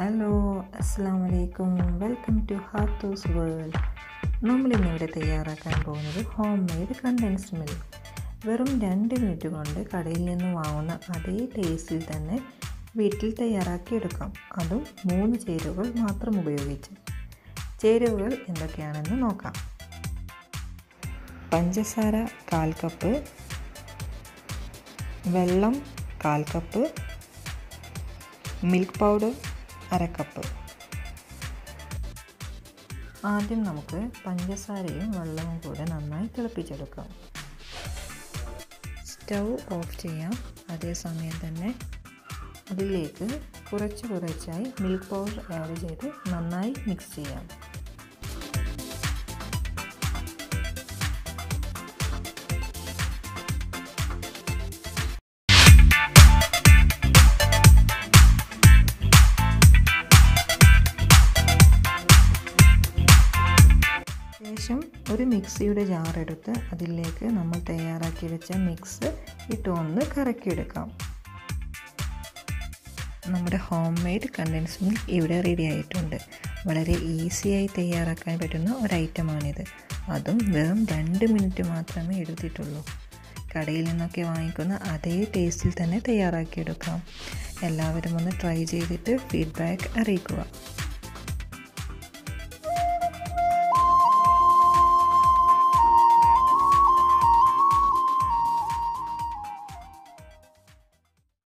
hello അസ്സാം വലൈക്കും welcome to ഹാത്തൂസ് വേൾഡ് നമ്മളിന്നിവിടെ തയ്യാറാക്കാൻ പോകുന്നത് ഹോം മെയ്ഡ് കണ്ടൻസ്ഡ് മിൽക്ക് വെറും രണ്ട് മിനിറ്റ് കൊണ്ട് കടയിൽ നിന്ന് വാങ്ങുന്ന അതേ ടേസ്റ്റിൽ തന്നെ വീട്ടിൽ തയ്യാറാക്കിയെടുക്കാം അതും മൂന്ന് ചേരുവകൾ മാത്രം ഉപയോഗിച്ച് ചേരുവകൾ എന്തൊക്കെയാണെന്ന് നോക്കാം പഞ്ചസാര കാൽ കപ്പ് വെള്ളം കാൽ കപ്പ് മിൽക്ക് പൗഡർ അര കപ്പ് ആദ്യം നമുക്ക് പഞ്ചസാരയും വെള്ളവും കൂടെ നന്നായി തിളപ്പിച്ചെടുക്കാം സ്റ്റൗ ഓഫ് ചെയ്യാം അതേസമയം തന്നെ അതിലേക്ക് കുറച്ച് കുറച്ചായി മിൽക്ക് പൗഡർ ആഡ് ചെയ്ത് നന്നായി മിക്സ് ചെയ്യാം ശേഷം ഒരു മിക്സിയുടെ ജാർ എടുത്ത് അതിലേക്ക് നമ്മൾ തയ്യാറാക്കി വെച്ച മിക്സ് ഇട്ട് ഒന്ന് കറക്കിയെടുക്കാം നമ്മുടെ ഹോം മെയ്ഡ് കണ്ടൻസ് മിൽക്ക് ഇവിടെ റെഡി ആയിട്ടുണ്ട് വളരെ ഈസിയായി തയ്യാറാക്കാൻ പറ്റുന്ന ഒരു ഐറ്റമാണിത് അതും വെറും രണ്ട് മിനിറ്റ് മാത്രമേ എടുത്തിട്ടുള്ളൂ കടയിൽ നിന്നൊക്കെ വാങ്ങിക്കുന്ന അതേ ടേസ്റ്റിൽ തന്നെ തയ്യാറാക്കിയെടുക്കാം എല്ലാവരും ഒന്ന് ട്രൈ ചെയ്തിട്ട് ഫീഡ്ബാക്ക് അറിയിക്കുക